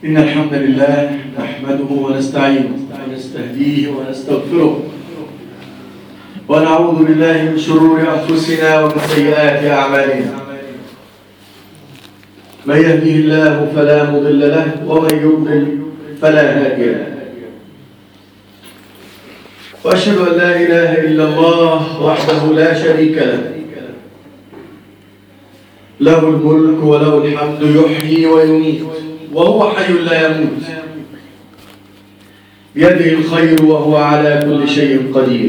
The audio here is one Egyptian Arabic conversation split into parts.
إن الحمد لله نحمده ونستعينه ونستهديه ونستغفره ونعوذ بالله من شرور أنفسنا ومن سيئات أعمالنا من يهده الله فلا مضل له ومن يضلل فلا هادي له وأشهد أن لا إله إلا الله وحده لا شريك له له الملك وله الحمد يحيي ويميت وهو حي لا يموت بيده الخير وهو على كل شيء قدير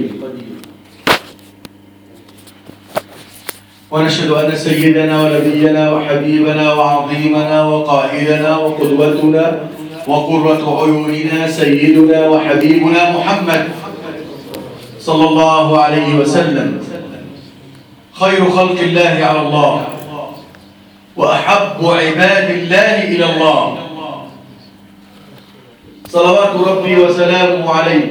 ونشهد أن سيدنا ونبينا وحبيبنا وعظيمنا وقائدنا وقدوتنا وقرة عيوننا سيدنا وحبيبنا محمد صلى الله عليه وسلم خير خلق الله على الله وأحب عباد الله إلى الله صلوات ربي وسلامه عليه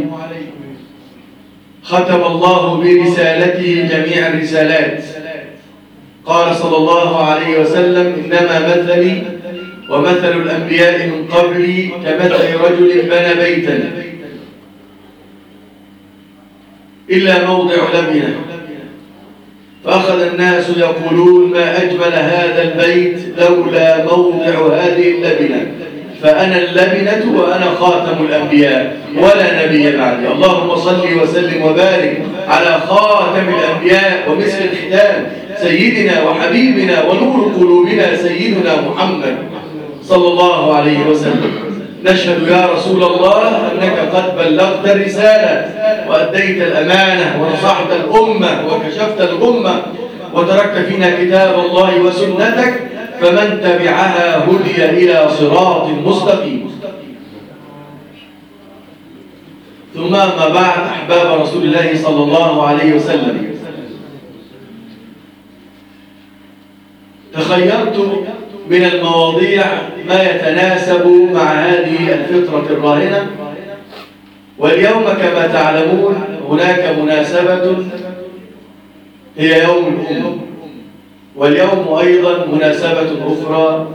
ختم الله برسالته جميع الرسالات قال صلى الله عليه وسلم إنما مثلي ومثل الأنبياء من قبلي كمثل رجل بنى بيتا إلا موضع لبنه فأخذ الناس يقولون ما أجمل هذا البيت لولا موضع هذه اللبنة فأنا اللبنة وأنا خاتم الأنبياء ولا نبي بعدي اللهم صل وسلم وبارك على خاتم الأنبياء ومثل الختام سيدنا وحبيبنا ونور قلوبنا سيدنا محمد صلى الله عليه وسلم نشهد يا رسول الله أنك قد بلغت الرسالة وأديت الأمانة ونصحت الأمة وكشفت الأمة وتركت فينا كتاب الله وسنتك فمن تبعها هدي إلى صراط مستقيم ثم ما بعد أحباب رسول الله صلى الله عليه وسلم تخيرت من المواضيع ما يتناسب مع هذه الفطرة الراهنة واليوم كما تعلمون هناك مناسبة هي يوم الأم واليوم أيضا مناسبة أخرى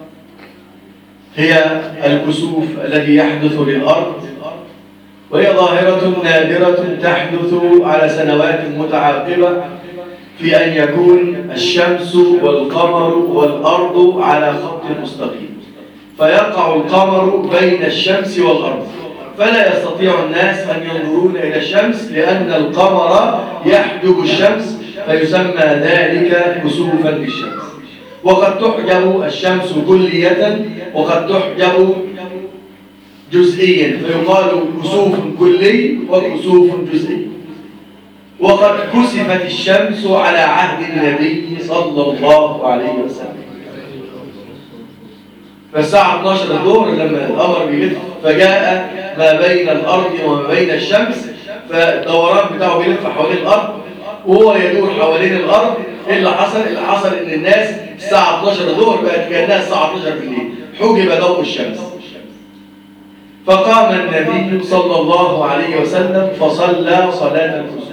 هي الكسوف الذي يحدث للأرض وهي ظاهرة نادرة تحدث على سنوات متعاقبة في أن يكون الشمس والقمر والأرض على خط مستقيم فيقع القمر بين الشمس والأرض فلا يستطيع الناس أن ينظرون إلى الشمس لأن القمر يحجب الشمس فيسمى ذلك كسوفا للشمس وقد تحجب الشمس كلية وقد تحجب جزئيا فيقال كسوف كلي وكسوف جزئي وقد كسفت الشمس على عهد النبي صلى الله عليه وسلم فالساعة 12 الظهر لما القمر بيلف فجاء ما بين الأرض وما بين الشمس فالدوران بتاعه بيلف حوالين الأرض وهو يدور حوالين الأرض إيه اللي حصل؟ اللي حصل إن الناس الساعة 12 الظهر بقت كأنها الساعة 12 بالليل حجب ضوء الشمس فقام النبي صلى الله عليه وسلم فصلى صلاة الكسوف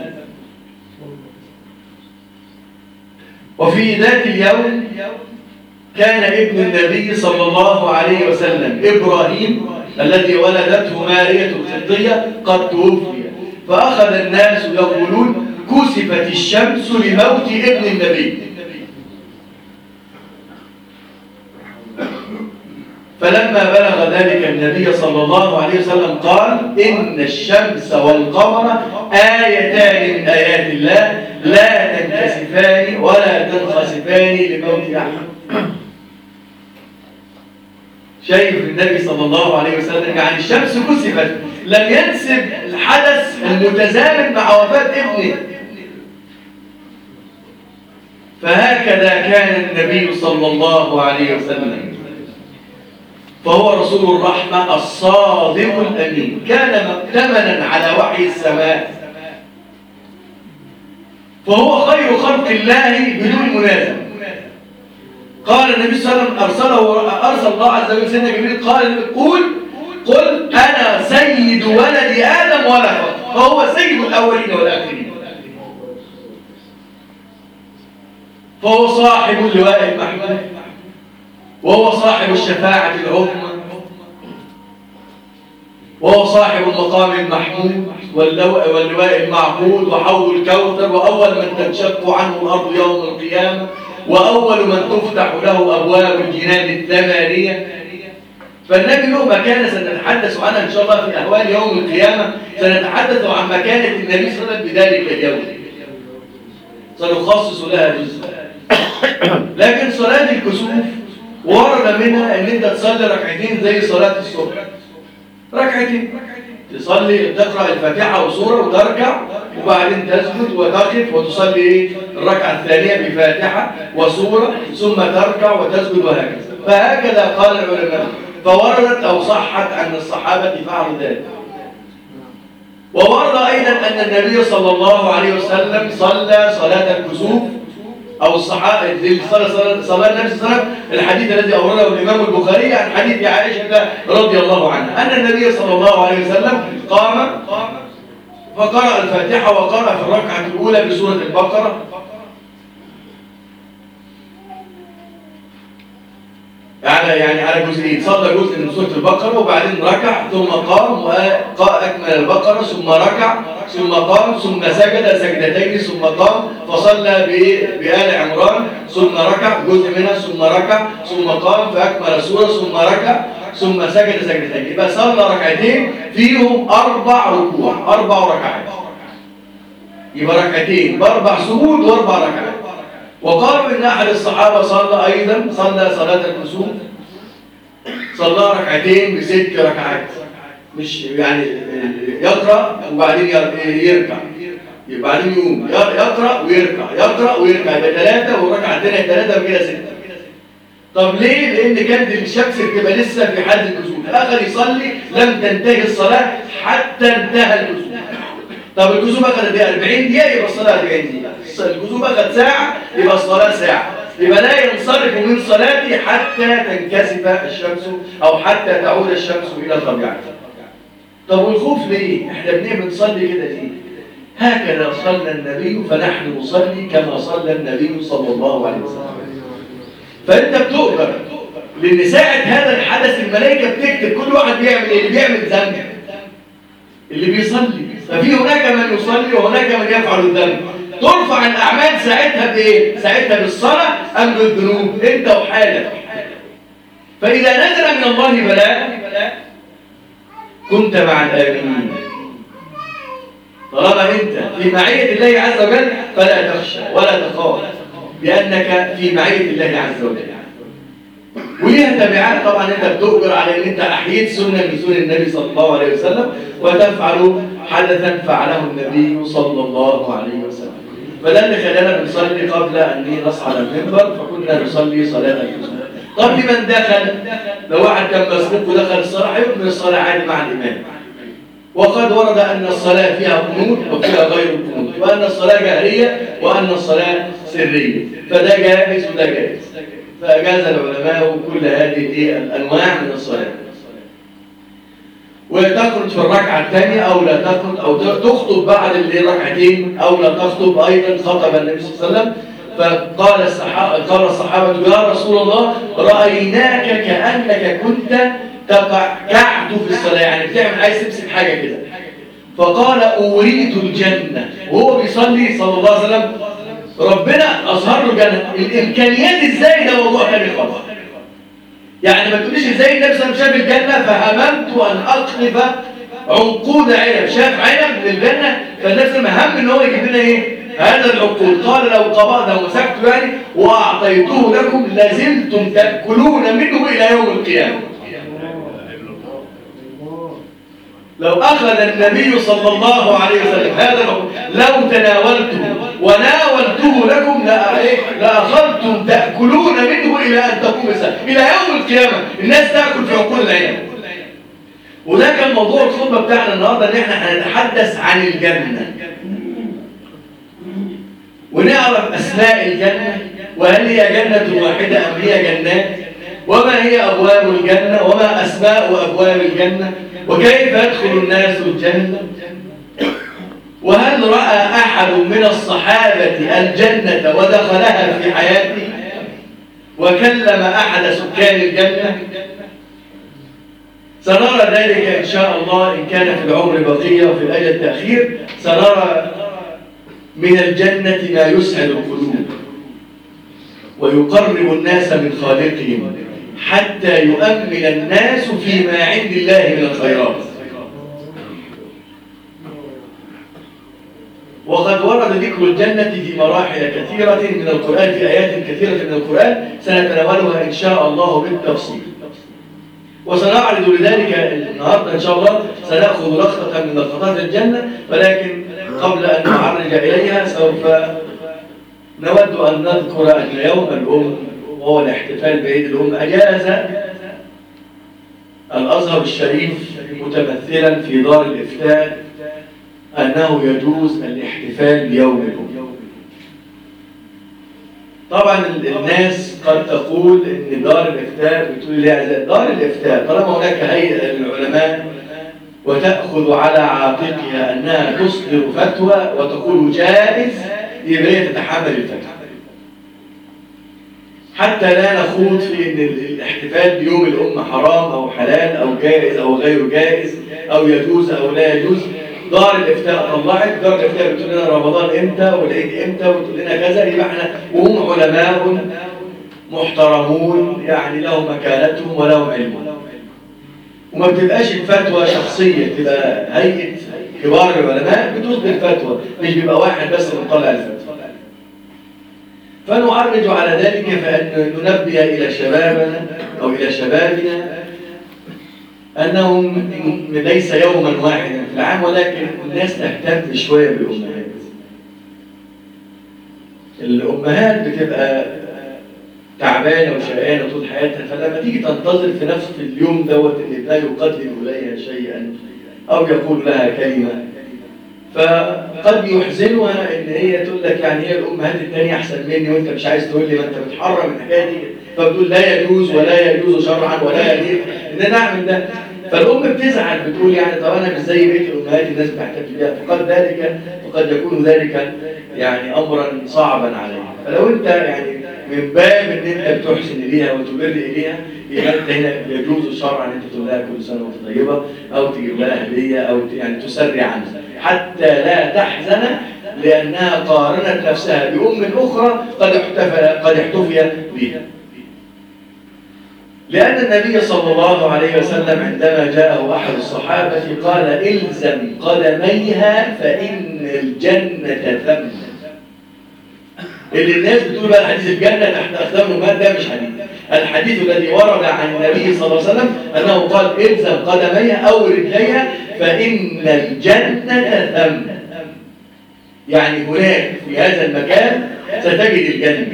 وفي ذات اليوم كان ابن النبي صلى الله عليه وسلم إبراهيم الذي ولدته مارية القبطية قد توفي فأخذ الناس يقولون كسفت الشمس لموت ابن النبي فلما بلغ ذلك النبي صلى الله عليه وسلم قال إن الشمس والقمر آيتان من آيات الله لا تنكسفان ولا تنخسفان لموت أحد شايف النبي صلى الله عليه وسلم يعني الشمس كسفت لم ينسب الحدث المتزامن مع وفاة ابنه فهكذا كان النبي صلى الله عليه وسلم فهو رسول الرحمة الصادق الأمين كان مؤتمنا على وحي السماء فهو خير خلق الله بدون منازع قال النبي صلى الله عليه وسلم أرسله أرسل الله عز وجل سيدنا جبريل قال قول قل أنا سيد ولد آدم ولا فقط فهو سيد الأولين والآخرين فهو صاحب اللواء المحمود وهو صاحب الشفاعة العظمى وهو صاحب المقام المحمود واللواء المعقود وحوض الكوثر وأول من تنشق عنه الأرض يوم القيامة وأول من تفتح له أبواب الجنان الثمانية فالنبي له مكانة سنتحدث عنها إن شاء الله في أهوال يوم القيامة سنتحدث عن مكانة النبي صلى الله عليه وسلم بذلك اليوم سنخصص لها جزء لكن صلاة الكسوف ورد منها ان انت تصلي ركعتين زي صلاة الصبح ركعتين تصلي تقرأ الفاتحة وسورة وتركع وبعدين تسجد وتقف وتصلي ايه الركعة الثانية بفاتحة وسورة ثم تركع وتسجد وهكذا فهكذا قال العلماء فوردت أو صحت عن الصحابة فعلوا ذلك وورد أيضا أن النبي صلى الله عليه وسلم صلى صلاة الكسوف أو الصحابة صلى صلاة النبي صلى الله عليه وسلم الحديث الذي أورده الإمام البخاري عن حديث عائشة رضي الله عنها أن النبي صلى الله عليه وسلم قام فقرأ الفاتحة وقرأ في الركعة الأولى بسورة البقرة على يعني على جزئين صلى جزء من سوره البقره وبعدين ركع ثم قام واكمل البقره ثم ركع ثم قام ثم سجد سجدتين ثم قام فصلى بآل عمران ثم ركع جزء منها ثم ركع ثم قام فاكمل سوره ثم ركع ثم سجد سجدتين يبقى صلى ركعتين فيهم اربع ركوع اربع ركعات يبقى ركعتين باربع سجود واربع ركعات وقالوا إن أحد الصحابة صلى أيضا صلى صلاة الكسوف صلى ركعتين بست ركعات مش يعني يقرأ وبعدين يركع بعدين يقوم يقرأ ويركع يقرأ ويركع يبقى ثلاثة والركعة الثانية ثلاثة وكده ستة طب ليه؟ لأن كانت الشمس بتبقى لسه في حالة الكسوف أخذ يصلي لم تنتهي الصلاة حتى انتهى الكسوف طب الكسوف أخذ قد 40 دقيقة يبقى الصلاة 40 دقيقة الكسوف أخذ ساعة يبقى الصلاة ساعة يبقى لا ينصرف من صلاتي حتى تنكسف الشمس أو حتى تعود الشمس إلى طبيعتها طب والخوف ليه؟ احنا بنصلي كده ليه؟ هكذا صلى النبي فنحن نصلي كما صلى النبي صلى الله عليه وسلم فانت بتؤجر لان ساعة هذا الحدث الملائكة بتكتب كل واحد بيعمل ايه؟ اللي بيعمل ذنب اللي بيصلي ففي هناك من يصلي وهناك من يفعل الذنب ترفع الأعمال ساعتها بإيه؟ ساعتها بالصلاة أم بالذنوب أنت وحالك فإذا نزل من الله بلاء كنت مع الآمنين طالما أنت في معية الله عز وجل فلا تخشى ولا تخاف لأنك في معية الله عز وجل وليها تبعات طبعا انت بتؤجر على ان انت احييت سنه من سنن النبي صلى الله عليه وسلم وتفعل حدثا فعله النبي صلى الله عليه وسلم فده اللي خلانا بنصلي قبل ان نصعد المنبر فكنا نصلي صلاه الجمعه طب لمن دخل لو واحد كان مسبوق ودخل الصلاه هيكمل الصلاه عادي مع الامام وقد ورد أن الصلاة فيها قنوت وفيها غير قنوت وأن الصلاة جهرية وأن الصلاة سرية فده جائز وده جائز فأجاز العلماء كل هذه الأنواع من الصلاة وتخرج في الركعة الثانية أو لا تخرج أو تخطب بعد الركعتين أو لا تخطب أيضا خطب النبي صلى الله عليه وسلم فقال الصحابة قال الصحابة يا رسول الله رأيناك كأنك كنت تقعد في الصلاة يعني بتعمل عايز تمسك حاجة كده فقال أريد الجنة وهو بيصلي صلى الله عليه وسلم ربنا أظهر له جنة الإمكانيات إزاي ده موضوع تاني خالص يعني ما تقوليش إزاي النبي صلى الله عليه وسلم شاف الجنة فهممت أن أقلب عنقود عنب شاف عنب من الجنة فالنبي صلى الله عليه وسلم هم إن هو يجيب لنا إيه هذا العقود قال لو قبضه ومسكته يعني وأعطيته لكم لازلتم تأكلون منه إلى يوم القيامة لو أخذ النبي صلى الله عليه وسلم هذا لو تناولته وناولته لكم لأخذتم تأكلون منه إلى أن تقوم الساعة إلى يوم القيامة الناس تأكل في عقول العين وده كان موضوع الخطبة بتاعنا النهاردة إن إحنا هنتحدث عن الجنة ونعرف أسماء الجنة وهل هي جنة واحدة أم هي جنات وما هي أبواب الجنة وما أسماء أبواب الجنة وكيف يدخل الناس الجنة وهل رأى أحد من الصحابة الجنة ودخلها في حياته وكلم أحد سكان الجنة سنرى ذلك إن شاء الله إن كان في العمر بقية وفي الأجل تأخير سنرى من الجنة ما يسعد القلوب ويقرب الناس من خالقهم حتى يؤمن الناس فيما عند الله من الخيرات وقد ورد ذكر الجنة في مراحل كثيرة من القرآن في آيات كثيرة من القرآن سنتناولها إن شاء الله بالتفصيل وسنعرض لذلك النهارده ان شاء الله سناخذ لقطه من لقطات الجنه ولكن قبل ان نعرج اليها سوف نود ان نذكر ان يوم الام وهو الاحتفال بعيد الام اجاز الازهر الشريف متمثلا في دار الافتاء انه يجوز الاحتفال بيوم الام طبعا الناس قد تقول ان دار الافتاء بتقول لها دار الافتاء طالما هناك هيئه للعلماء وتاخذ على عاتقها انها تصدر فتوى وتقول جائز يبقى هي تتحمل الفتوى حتى لا نخوض في ان الاحتفال بيوم الام حرام او حلال او جائز او غير جائز او يجوز او لا يجوز دار الافتاء طلعت دار الافتاء بتقول لنا رمضان امتى والعيد امتى وتقول لنا كذا يبقى احنا وهم علماء محترمون يعني لهم مكانتهم ولهم علمهم وما بتبقاش الفتوى شخصيه تبقى هيئه كبار العلماء بتصدر فتوى مش بيبقى واحد بس اللي مطلع الفتوى فنعرج على ذلك فان ننبه الى شبابنا او الى شبابنا أنهم ليس يوما واحدا في العام ولكن الناس تهتم شوية بالأمهات الأمهات بتبقى تعبانة وشقيانة طول حياتها فلما تيجي تنتظر في نفس اليوم دوت إن ابنها يقدم إليها شيئا أو يقول لها كلمة فقد يحزنها ان هي تقول لك يعني هي الامهات الثانيه احسن مني وانت مش عايز تقول لي ما انت بتحرم الحكايه دي فبتقول لا يجوز ولا يجوز شرعا ولا يليق ان نعمل ده فالام بتزعل بتقول يعني طب انا مش زي بقيه الامهات الناس بتحتفل بيها فقد ذلك فقد يكون ذلك يعني امرا صعبا عليها فلو انت يعني من باب ان انت بتحسن اليها وتبر اليها يبقى انت هنا يجوز شرعا ان انت تقول لها كل سنه وانت طيبه او تجيب لها هديه او يعني تسري عنها حتى لا تحزن لانها قارنت نفسها بام اخرى قد احتفل قد احتفي بها لأن النبي صلى الله عليه وسلم عندما جاءه أحد الصحابة قال إلزم قدميها فإن الجنة ثمن اللي الناس بتقول بقى حديث الجنة تحت أقدام المال ده مش حديث الحديث الذي ورد عن النبي صلى الله عليه وسلم أنه قال إلزم قدميها أو رجليها فإن الجنة ثمن يعني هناك في هذا المكان ستجد الجنة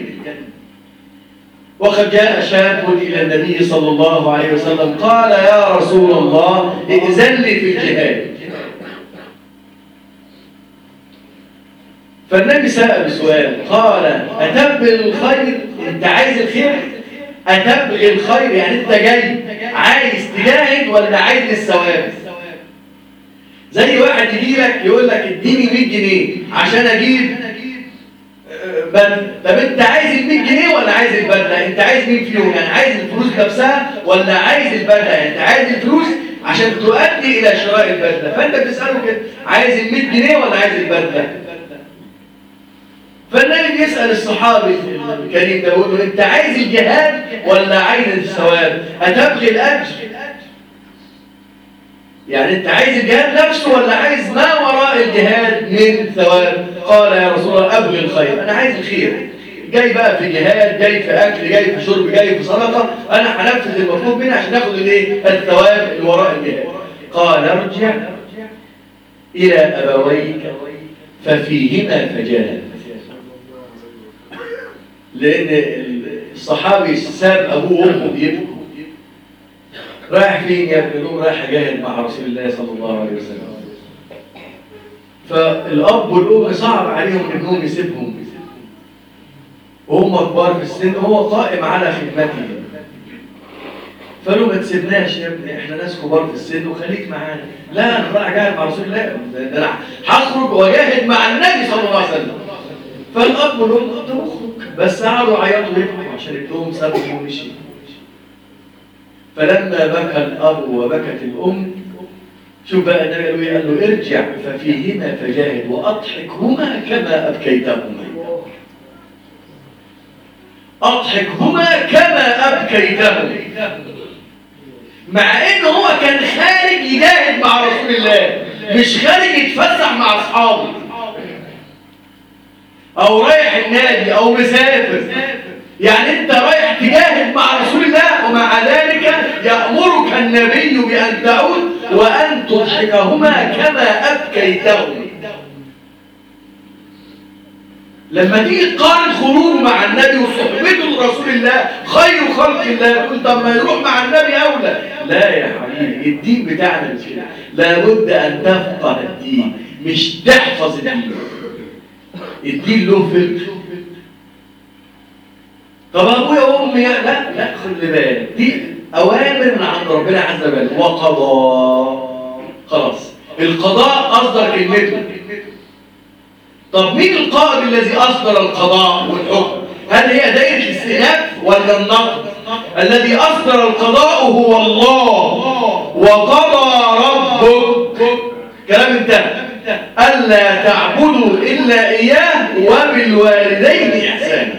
وقد جاء شاب إلى النبي صلى الله عليه وسلم قال يا رسول الله ائذن لي في الجهاد فالنبي سأل سؤال قال أتبغي الخير أنت عايز الخير أتبغي الخير يعني أنت جاي عايز تجاهد ولا عايز الثواب زي واحد يجي لك يقول لك اديني 100 جنيه عشان اجيب بدله طب انت عايز ال 100 جنيه ولا عايز البدله انت عايز مين فيهم يعني عايز الفلوس نفسها ولا عايز البدله يعني انت عايز الفلوس عشان تؤدي الى شراء البدله فانت بتساله كده عايز ال 100 جنيه ولا عايز البدله فالنبي بيسال الصحابي الكريم ده يقول له انت عايز الجهاد ولا عايز الثواب هتبغي الاجر يعني انت عايز الجهاد نفسه ولا عايز ما وراء الجهاد من ثواب قال يا رسول الله ابغي الخير انا عايز الخير جاي بقى في جهاد جاي في اكل جاي في شرب جاي في صدقه انا هنفذ المطلوب مني عشان اخد الايه الثواب اللي وراء الجهاد قال ارجع الى ابويك ففيهما فجاهد لان الصحابي ساب ابوه وامه بيبكوا رايح فين يا ابن لهم رايح اجاهد مع رسول الله صلى الله عليه وسلم فالاب والام صعب عليهم ابنهم يسيبهم وهم كبار في السن هو قائم على خدمتهم فقالوا ما تسيبناش يا ابني احنا ناس كبار في السن وخليك معانا لا انا رايح اجاهد مع رسول الله ده انا هخرج واجاهد مع النبي صلى الله عليه وسلم فالاب والام قالوا اخرج بس قعدوا يعيطوا يبكوا عشان ابنهم سابهم ومشي فلما بكى الأب وبكت الأم شوف بقى النبي قال له إيه؟ قال له ارجع ففيهما فجاهد وأضحكهما كما أبكيتهما أضحكهما كما أبكيتهما مع إن هو كان خارج يجاهد مع رسول الله مش خارج يتفسح مع أصحابه أو رايح النادي أو مسافر يعني أنت رايح تجاهد مع رسول الله ومع ذلك يأمرك النبي بأن تعود وأن تضحكهما كما أبكيتهما لما تيجي تقارن خروجه مع النبي وصحبته لرسول الله خير خلق الله تقول طب ما يروح مع النبي اولى لا يا حبيبي الدين بتاعنا مش كده لابد ان تفقه الدين مش تحفظ الدين الدين له فقه طب ابويا وامي لا لا خلي بالك دي اوامر من عند ربنا عز وجل وقضاء خلاص القضاء اصدر كلمته طب مين القائد الذي أصدر القضاء والحكم هل هي دائرة الاستئناف ولا النقد الذي أصدر القضاء هو الله وقضى ربك كلام انتهى ألا تعبدوا إلا إياه وبالوالدين إحسانا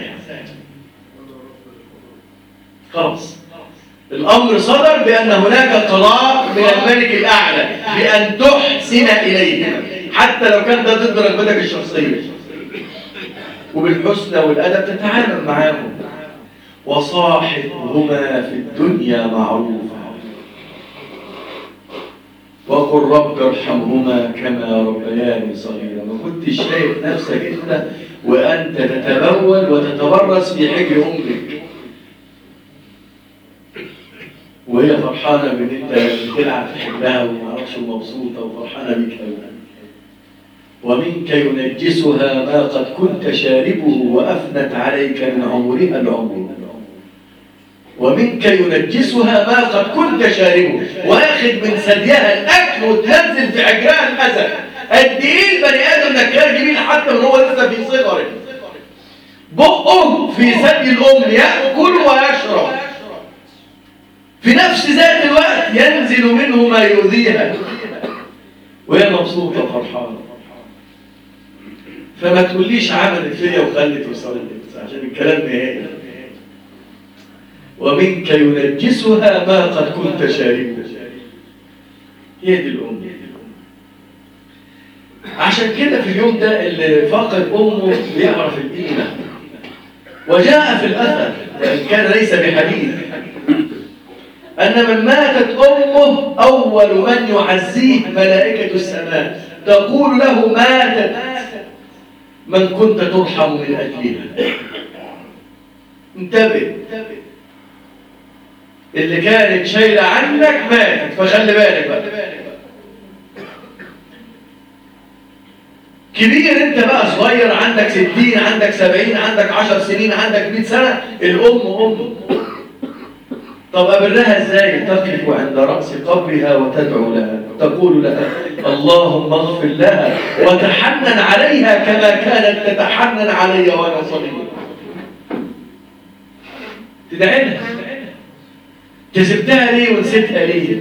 خلاص الأمر صدر بأن هناك قضاء من الملك الأعلى بأن تحسن إليهم حتى لو كان ده ضد رغبتك الشخصية وبالحسنى والأدب تتعامل معاهم وصاحبهما في الدنيا معروفا وقل رب ارحمهما كما ربياني صغيرا ما كنتش شايف نفسك انت وانت تتبول وتتبرز في حجر امك وهي فرحانه بان انت بتلعب في حجرها وما اعرفش مبسوطه وفرحانه بيك قوي ومنك ينجسها ما قد كنت شاربه وأفنت عليك من عمرها العمر ومنك ينجسها ما قد كنت شاربه واخد من ثديها الأكل وتنزل في عجرها الأذى قد إيه البني آدم نكار جميل حتى من هو لسه في صغره بقه في ثدي الأم يأكل ويشرب في نفس ذات الوقت ينزل منه ما يؤذيها وهي مبسوطة فرحانة فما تقوليش عملت فيا وخلت وسوت عشان الكلام نهائي ومنك ينجسها ما قد كنت شاربه هي دي الأم عشان كده في اليوم ده اللي فاقد أمه بيعرف القيمة وجاء في الأثر وإن كان ليس بحديث أن من ماتت أمه أول من يعزيه ملائكة السماء تقول له ماتت من كنت ترحم من أجلها انتبه اللي كانت شايلة عنك ماتت فخلي بالك بقى كبير انت بقى صغير عندك ستين عندك سبعين عندك عشر سنين عندك مئة سنة الأم أم طب أبرها ازاي تقف عند رأس قبرها وتدعو لها تقول لها اللهم اغفر لها وتحنن عليها كما كانت تتحنن علي وانا صغير تدعي لها كسبتها ليه ونسيتها ليه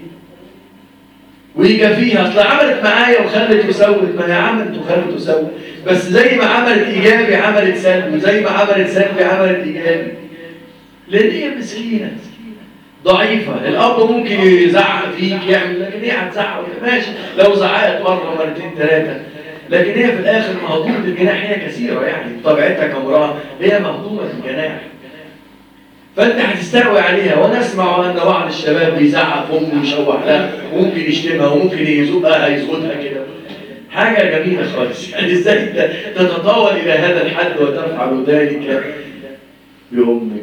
ويجا فيها اصل عملت معايا وخلت وسوت ما هي عملت وخلت وسوت بس زي ما عملت ايجابي عملت سلبي وزي ما عملت سلبي عملت ايجابي لان هي مسكينه ضعيفة الأب ممكن يزعق فيك يعمل لكن هي هتزعق ماشي لو زعقت مرة مرتين ثلاثة لكن هي في الآخر مهضومة الجناح هي كثيرة يعني بطبيعتها كامرأة هي مهضومة الجناح فأنت هتستقوي عليها وأنا أسمع أن بعض الشباب بيزعق في أمه ويشوح لها وممكن يشتمها وممكن يزقها يزودها كده حاجة جميلة خالص يعني ازاي تتطاول إلى هذا الحد وتفعل ذلك بأمك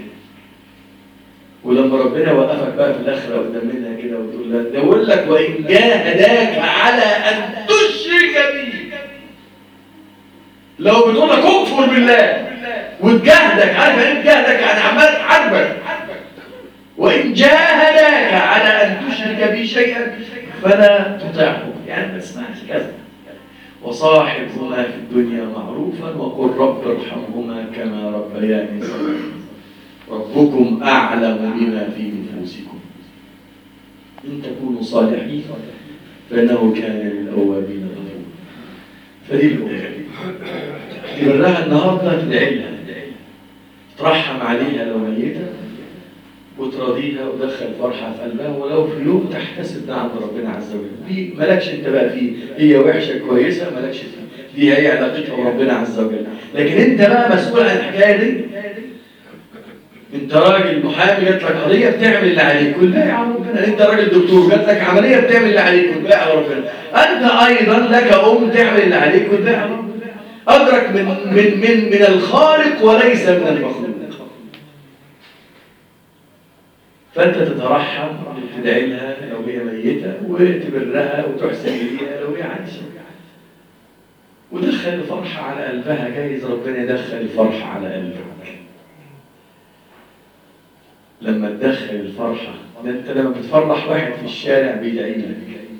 ولما ربنا وقفك بقى في الاخره قدام منها كده وتقول لها ده يقول لك وان جاهداك على ان تشرك بي لو بتقول لك اكفر بالله وتجاهدك عارف ايه تجاهدك يعني عمال تحاربك وان جاهداك على ان تشرك بي شيئا فلا تطعه يعني ما تسمعش كذا وصاحبهما في الدنيا معروفا وقل رب ارحمهما كما ربياني صغيرا ربكم أعلم بما في نفوسكم إن تكونوا صالحين فإنه كان للأوابين غفورا فدي الأم تبرها النهارده تدعي لها ترحم عليها لو ميتة وتراضيها وتدخل فرحة في قلبها ولو في يوم تحتسب ده عند ربنا عز وجل دي مالكش انت بقى فيه هي وحشة كويسة مالكش فيه دي هي علاقتها بربنا عز وجل لكن انت بقى مسؤول عن الحكاية دي انت راجل محامي جات لك قضيه بتعمل اللي عليك والباقي على ربنا انت راجل دكتور جات لك عمليه بتعمل اللي عليك والباقي على ربنا انت ايضا لك ام تعمل اللي عليك والباقي على ربنا ادرك من من من من الخالق وليس من المخلوق فانت تترحم وتدعي لها لو هي ميته وتبرها وتحسن اليها لو هي عايشه ودخل الفرحه على قلبها جايز ربنا يدخل الفرحه على قلبك لما تدخل الفرحة ده انت لما بتفرح واحد في الشارع بيدعي لك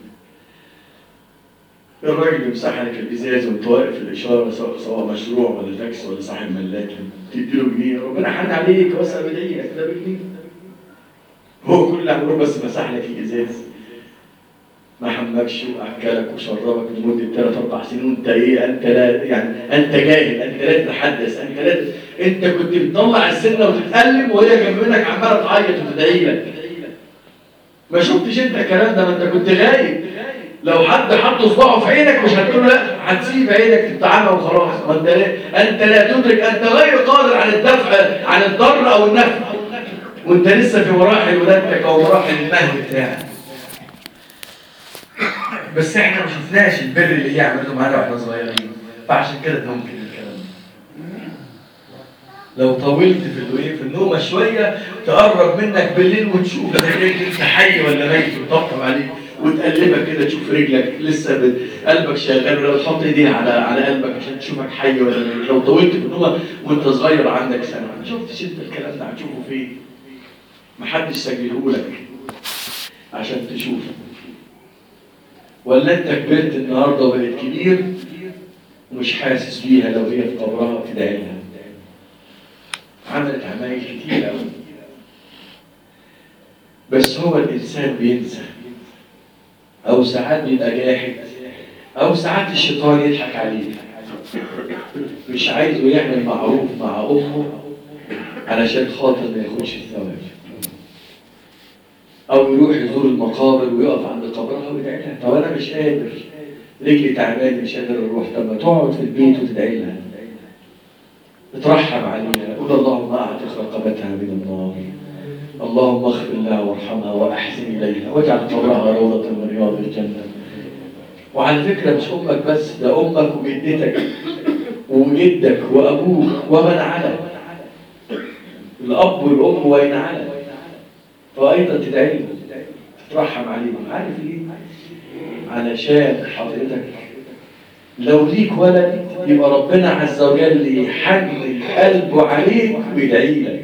الراجل يمسح لك الازاز وانت واقف في الاشاره سواء سواء مشروع ولا تاكسي ولا صاحب ملاك تدي له جنيه ربنا حن عليك واسال بدعي لك ده بجنيه هو كل اللي عمله بس مسح لك الازاز ما حمكش واكلك وشربك لمده ثلاث اربع سنين وانت ايه انت لا يعني انت جاهل انت لا تتحدث انت لا انت كنت بتطلع السنه وتتألم وهي جنب منك عماله تعيط وتدعي لك ما شفتش انت الكلام ده ما انت كنت غايب لو حد حط صباعه في عينك مش هتقول له لا هتسيب عينك تتعمى وخلاص ما انت لا انت لا تدرك انت غير قادر عن الدفع عن الضر او النفع وانت لسه في مراحل ولادتك او مراحل المهد بتاعك بس احنا ما شفناش البر اللي هي عملته معانا واحنا صغيرين فعشان كده ممكن الكلام ده لو طولت في الايه في النومه شويه تقرب منك بالليل وتشوف رجلك انت حي ولا ميت وتطبطب عليك وتقلبك كده تشوف رجلك لسه ب... قلبك شغال ولو تحط ايديها على على قلبك عشان تشوفك حي ولا ميت لو طولت في النومه وانت صغير عندك سنه ما شفتش انت الكلام ده هتشوفه فين؟ محدش سجله لك عشان تشوفه ولا انت كبرت النهارده وبقيت كبير ومش حاسس بيها لو هي في قبرها تدعي لها عملت عمايل كتير قوي بس هو الانسان بينسى او ساعات بيبقى جاحد او ساعات الشيطان يضحك عليه مش عايزه يعمل معروف مع امه علشان خاطر ما ياخدش الثواب او يروح يزور المقابر ويقف عند قبرها ويدعي لها طب انا مش قادر رجلي تعبان مش قادر اروح طب ما تقعد في البيت وتدعي لها اترحم عليها قول اللهم اعتق رقبتها من النار اللهم اغفر لها وارحمها واحسن اليها واجعل قبرها روضه من رياض الجنه وعلى فكره مش امك بس ده امك وجدتك وجدك وابوك ومن على الاب والام وين على فايضا تدعي لهم تترحم عليهم عارف ليه؟ علشان حضرتك لو ليك ولد يبقى ربنا عز وجل يحنن قلبه عليك ويدعي لك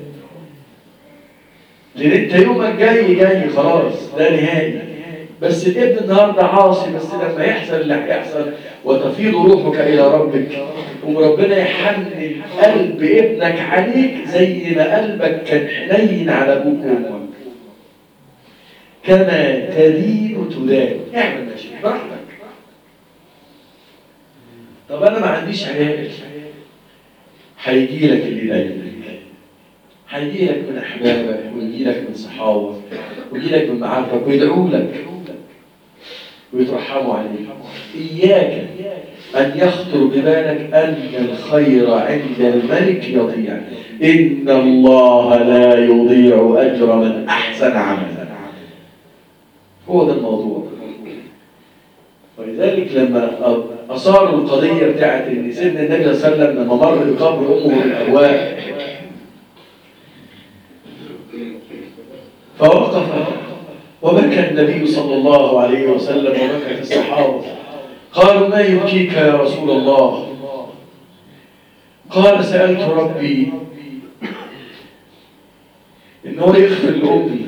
لان انت يومك جاي جاي خلاص ده نهائي بس الابن النهارده عاصي بس لما يحصل اللي هيحصل وتفيض روحك الى ربك وربنا يحنن قلب ابنك عليك زي ما قلبك كان حنين على ابوك وامك كما تدين تدان اعمل ماشي براحتك طب انا ما عنديش عيال هيجي لك اللي يضايقك هيجي لك من احبابك ويجي لك من صحابك ويجي لك من معارفك ويدعوا لك ويترحموا عليك اياك ان يخطر ببالك ان الخير عند الملك يضيع ان الله لا يضيع اجر من احسن عملا هو ده الموضوع ولذلك لما أصاروا القضية بتاعت إن سيدنا النبي صلى الله عليه وسلم لما مر بقبر أمه الأبواب فوقف وبكى النبي صلى الله عليه وسلم وبكت الصحابة قالوا ما يبكيك يا رسول الله قال سألت ربي إنه يغفر لأمي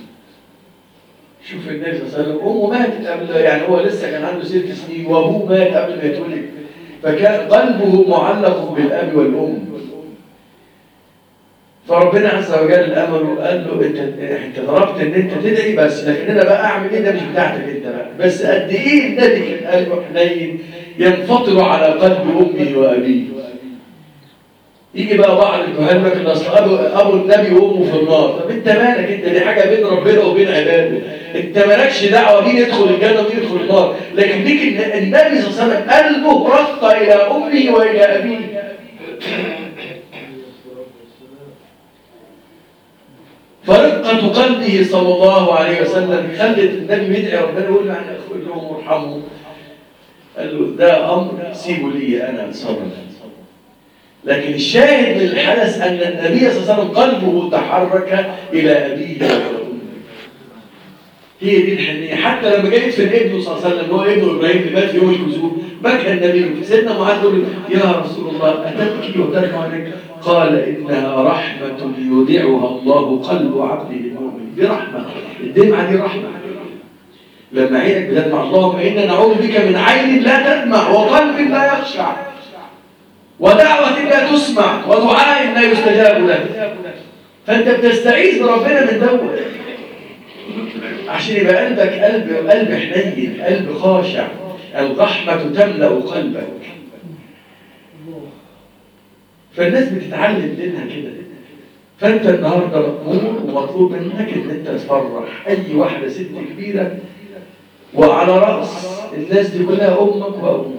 شوف النبي صلى الله عليه وسلم امه ماتت قبل يعني هو لسه كان عنده ست سنين وابوه مات قبل ما يتولد فكان قلبه معلق بالاب والام فربنا عز وجل امره قال له انت انت طلبت ان انت تدعي بس لكن انا بقى اعمل ايه ده مش بتاعتك انت بقى بس قد ايه النبي كان قلبه حنين ينفطر على قلب امه وابيه يجي بقى بعض الكهان لك اصل ابو ابو النبي وامه في النار طب انت مالك انت دي حاجه بين ربنا وبين عباده انت مالكش دعوه مين يدخل الجنه ومين يدخل النار لكن ليك النبي صلى الله عليه وسلم قلبه رق الى امه والى ابيه فرقة قلبه صلى الله عليه وسلم خلت النبي يدعي ربنا يقول له يعني اخوي لهم وارحمهم قال له ده امر سيبه لي انا اتصرف لكن الشاهد من الحدث ان النبي صلى الله عليه وسلم قلبه تحرك الى ابيه وامه هي دي الحنيه حتى لما جاء يدفن ابنه صلى الله عليه وسلم هو ابنه ابراهيم اللي مات في يوم الكسوف بكى النبي سيدنا معاذ يقول يا رسول الله اتبكي وتدمع عليك قال انها رحمه يودعها الله قلب عبده المؤمن دي رحمه الدمعه دي رحمه لما عينك بتدمع اللهم انا نعوذ بك من عين لا تدمع وقلب لا يخشع ودعوة لا تسمع ودعاء لا يستجاب له فانت بتستعيذ بربنا من دوت عشان يبقى قلبك قلب قلب حنين قلب خاشع الرحمة تملأ قلبك فالناس بتتعلم منها كده فانت النهارده مأمور ومطلوب منك ان انت تفرح اي واحده ست كبيره وعلى راس الناس دي كلها امك وابوك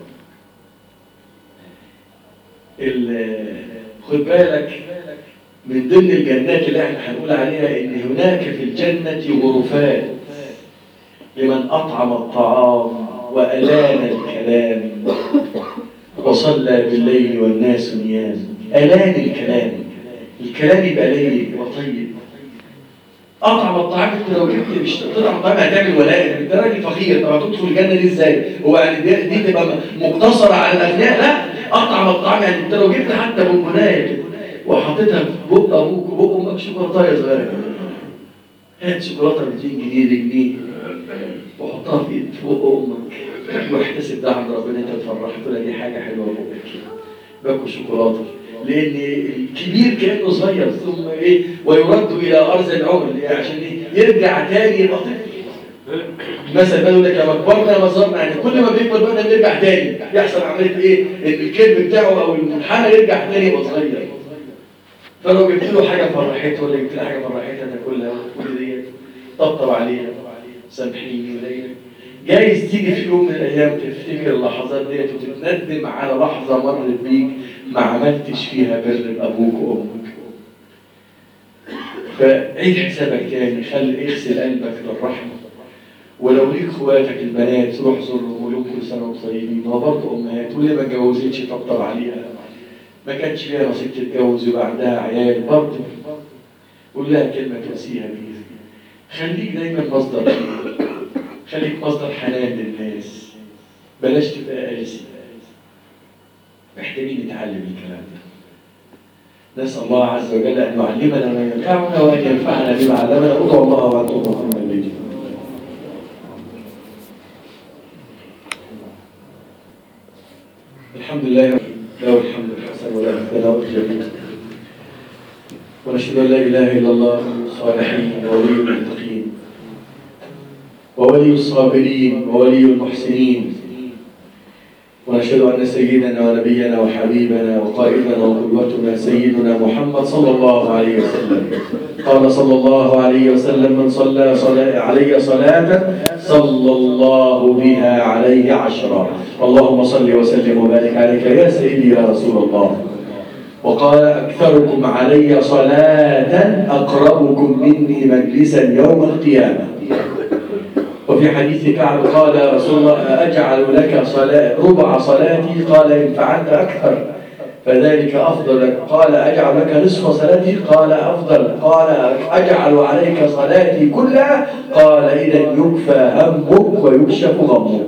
خد بالك من ضمن الجنات اللي احنا هنقول عليها ان هناك في الجنة غرفات لمن اطعم الطعام والان الكلام وصلى بالليل والناس نيام الان الكلام الكلام يبقى ليل يبقى طيب اطعم الطعام انت لو جبت مش تطعم الطعام هتعمل ولاء انت راجل فقير طب هتدخل الجنه دي ازاي؟ هو يعني دي, دي تبقى مقتصره على الاغنياء لا اطعم الطعام يعني انت لو جبت حتى بونبونايه كده وحطيتها في بق ابوك وبق امك شوكولاته صغيره كده هات شوكولاته ب 200 جنيه جنيه وحطها في في بق امك واحتسب ده عند ربنا انت اتفرحت لها دي حاجه حلوه بقك باكل شوكولاته لان الكبير كانه صغير ثم ايه ويرد الى ارض العمر عشان ايه يرجع تاني يبقى طفل مثلا بقى يقول لك لما كبرنا مصرنا يعني كل ما بيكبر بقى بنرجع تاني يحصل عمليه ايه؟ ان الكلب بتاعه او المنحنى يرجع تاني يبقى صغير فلو جبت له حاجه فرحته ولا جبت له حاجه فرحتها تاكلها وتقول ديت طبطب عليها سامحيني وليلك جايز تيجي في يوم من الايام تفتكر اللحظات ديت وتتندم على لحظه مرت بيك ما عملتش فيها بر بابوك وامك فعيد حسابك تاني خلي اغسل قلبك للرحمه ولو ليك اخواتك البنات روح زورهم وقول لهم كل سنه وانتم طيبين هو برضه امهات واللي ما اتجوزتش طبطب عليها ما كانش ليها نصيب تتجوز ويبقى عندها عيال برضه قول لها كلمه تواسيها بيها خليك دايما مصدر خير خليك مصدر حنان للناس بلاش تبقى قاسي محتاجين نتعلم الكلام ده نسأل الله عز وجل أن يعلمنا ما ينفعنا وأن ينفعنا بما علمنا ادعوا الله وأنتم في الليل الحمد لله له الحمد الحسن وله الثناء الجميل ونشهد أن لا إله إلا الله الصالحين وولي المتقين وولي الصابرين وولي المحسنين ونشهد أن سيدنا ونبينا وحبيبنا وقائدنا وقدوتنا سيدنا محمد صلى الله عليه وسلم قال صلى الله عليه وسلم من صلى صلاة علي صلاة صلى الله بها عليه عشرا اللهم صل وسلم وبارك عليك يا سيدي يا رسول الله وقال أكثركم علي صلاة أقربكم مني مجلسا يوم القيامة وفي حديث كعب قال يا رسول الله أجعل لك صلاة ربع صلاتي قال إن فعلت أكثر فذلك أفضل لك قال أجعل لك نصف صلاتي قال أفضل قال أجعل عليك صلاتي كلها قال إذا يكفى همك ويكشف غمك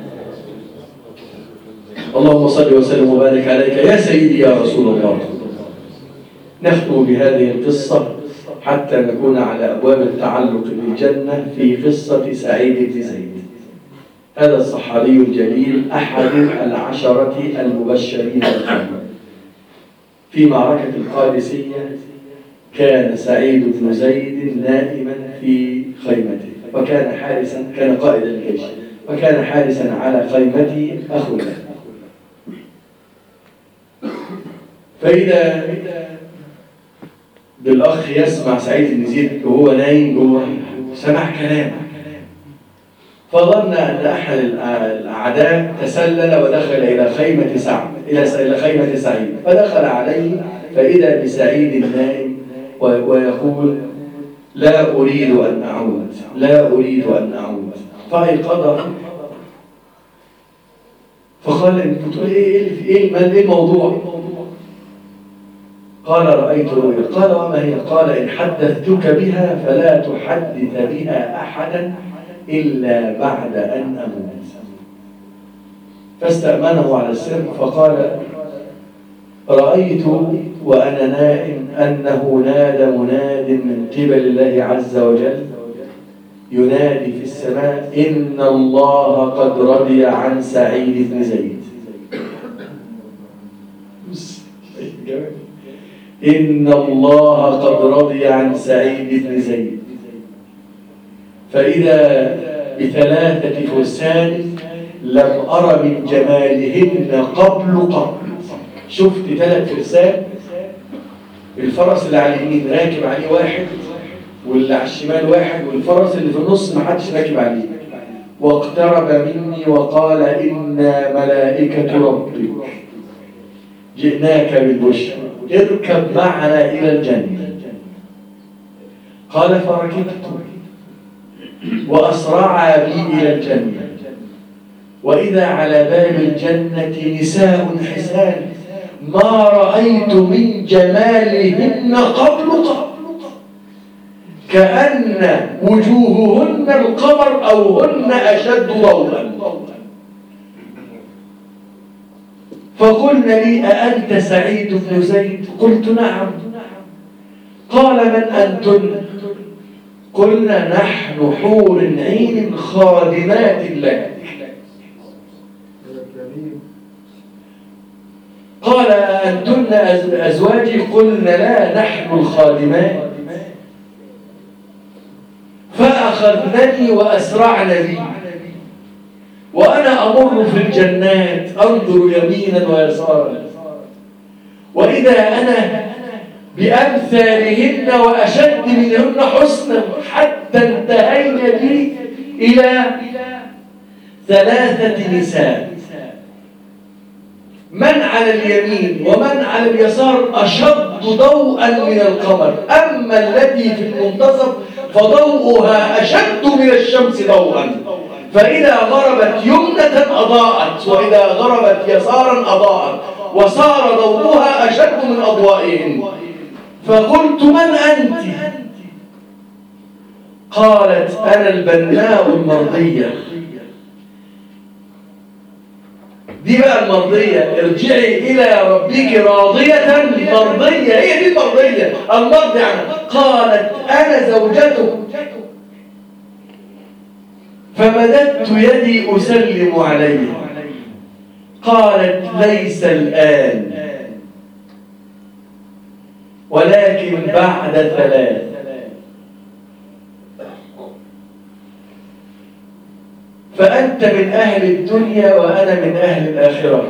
اللهم صل وسلم وبارك عليك يا سيدي يا رسول الله نختم بهذه القصة حتى نكون على أبواب التعلق بالجنة في قصة سعيد بن زيد هذا الصحابي الجليل أحد العشرة المبشرين بالجنة في معركة القادسية كان سعيد بن زيد نائما في خيمته وكان حارسا كان قائد الجيش وكان حارسا على خيمته أخو له فإذا بالأخ يسمع سعيد بن زيد وهو نايم جوه سمع كلام فظن أن أحد الأعداء تسلل ودخل إلى خيمة سعد إلى خيمة سعيد فدخل عليه فإذا بسعيد نائم ويقول لا أريد أن أعود لا أريد أن أعود فأيقظه فقال انت بتقول ايه ايه ايه الموضوع قال رأيت رؤيا قال وما هي قال إن حدثتك بها فلا تحدث بها أحدا إلا بعد أن أموت فاستأمنه على السر فقال رأيت وأنا نائم أنه نادى مناد من قبل الله عز وجل ينادي في السماء إن الله قد رضي عن سعيد بن زيد إن الله قد رضي عن سعيد بن زيد فإذا بثلاثة فرسان لم أر من جمالهن قبل قبل شفت ثلاث فرسان الفرس اللي على اليمين راكب عليه واحد واللي على الشمال واحد والفرس اللي في النص ما حدش راكب عليه واقترب مني وقال إنا ملائكة ربك جئناك بالبشرى اركب معنا إلى الجنة قال فركبت وأسرع بي إلى الجنة وإذا على باب الجنة نساء حسان ما رأيت من جمالهن قبل قبل كأن وجوههن القمر أو هن أشد ضوءا فقلنا لي أأنت سعيد بن زيد قلت نعم قال من أنتن قلنا نحن حور عين خادمات لك قال أنتن أزواجي قلنا لا نحن الخادمات فأخذنني وأسرعن بي وأنا أمر في الجنات أنظر يمينا ويسارا وإذا أنا بأمثالهن وأشد منهن حسنا حتى انتهينا بي إلى ثلاثة نساء من على اليمين ومن على اليسار أشد ضوءا من القمر أما التي في المنتصف فضوءها أشد من الشمس ضوءا فإذا غربت يمنة أضاءت وإذا غربت يسارا أضاءت وصار ضوءها أشد من أضوائهن فقلت من أنت قالت أنا البناء المرضية دي بقى المرضية ارجعي إلى ربك راضية مرضية هي دي المرضية المرضي عنها قالت أنا زوجته فمددت يدي أسلم عليه قالت ليس الآن ولكن بعد ثلاث فأنت من أهل الدنيا وأنا من أهل الآخرة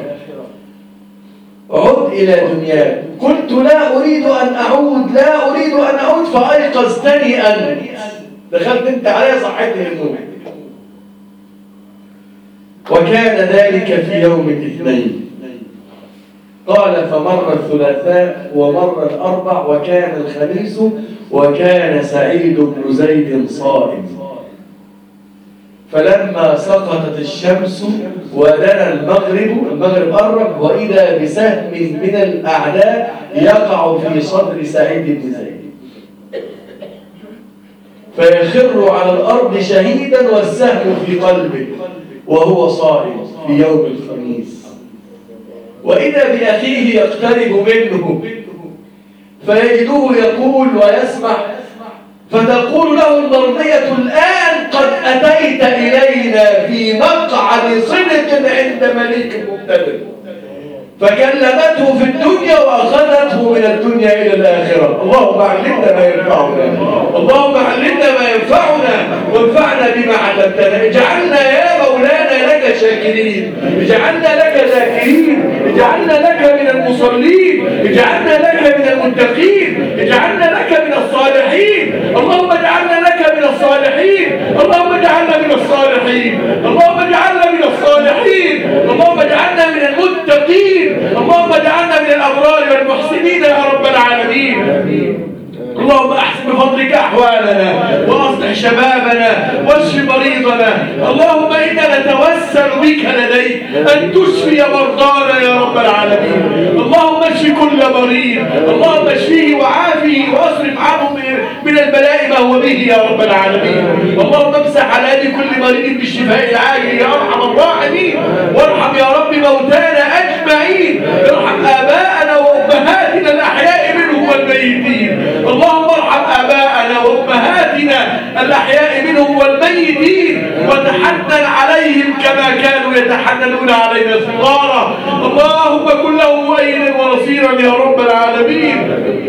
عد إلى دنياك قلت لا أريد أن أعود لا أريد أن أعود فأيقظتني أنت دخلت أنت علي صحتني النوم وكان ذلك في يوم الاثنين قال فمر الثلاثاء ومر الأربع وكان الخميس وكان سعيد بن زيد صائم فلما سقطت الشمس ودنا المغرب المغرب قرب وإذا بسهم من الأعداء يقع في صدر سعيد بن زيد فيخر على الأرض شهيدا والسهم في قلبه وهو صائم في يوم الخميس وإذا بأخيه يقترب منه فيجده يقول ويسمع فتقول له المرضية الآن قد أتيت إلينا في مقعد صدق عند ملك مقتدر فكلمته في الدنيا واخذته من الدنيا الى الاخره اللهم علمنا ما ينفعنا اللهم علمنا ما ينفعنا وانفعنا بما علمتنا اجعلنا يا مولانا لك شاكرين اجعلنا لك ذاكرين اجعلنا لك من المصلين اجعلنا لك من المتقين اجعلنا لك من الصالحين اللهم اجعلنا لك من الصالحين اللهم اجعلنا من الصالحين اللهم اجعلنا من الصالحين اللهم اجعلنا من المتقين اللهم اجعلنا من الابرار والمحسنين يا رب العالمين اللهم احسن بفضلك احوالنا واصلح شبابنا واشف مريضنا اللهم انا نتوسل بك لديك ان تشفي مرضانا يا رب العالمين اللهم اشف كل مريض اللهم اشفيه وعافيه واصرف عنه من البلاء ما هو به يا رب العالمين اللهم امسح على يد كل مريض بالشفاء العاجل يا ارحم الراحمين وارحم يا رب موتانا اجمعين ارحم اباءنا وامهاتنا الاحياء منهم والميتين اللهم ارحم آباءنا وأمهاتنا الأحياء منهم والميتين وتحنن عليهم كما كانوا يتحننون علينا صغارا اللهم كن لهم مؤيدا ونصيرا يا رب العالمين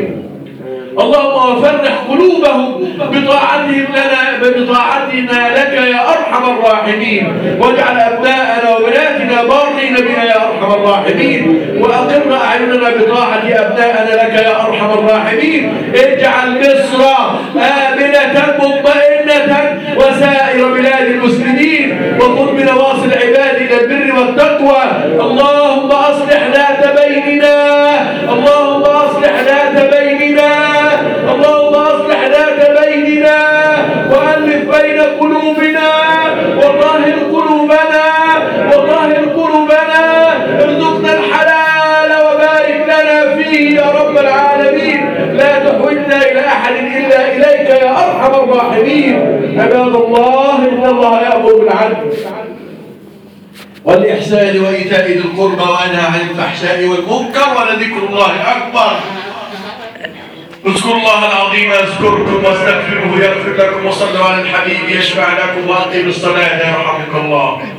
اللهم فرح قلوبهم بطاعتهم لنا بطاعتنا لك يا ارحم الراحمين واجعل ابناءنا وبناتنا بارين بنا يا ارحم الراحمين واقر اعيننا بطاعه ابنائنا لك يا ارحم الراحمين اجعل مصر امنه مطمئنه وسائر بلاد المسلمين وخذ بنواصي العباد الى البر والتقوى اللهم اصلح ذات بيننا اللهم اصلح ذات بيننا اللهم اصلح ذات بيننا والف بين قلوبنا وطهر قلوبنا وطهر قلوبنا ارزقنا الحلال وبارك لنا فيه يا رب العالمين لا تحوجنا الى احد الا اليك يا ارحم الراحمين عباد الله ان الله يامر بالعدل والإحسان وإيتاء ذي القربى وينهى عن الفحشاء والمنكر ولذكر الله أكبر اذكروا الله العظيم اذكركم واستغفروه يغفر لكم وصلوا على الحبيب يشفع لكم واقيموا الصلاه يرحمكم الله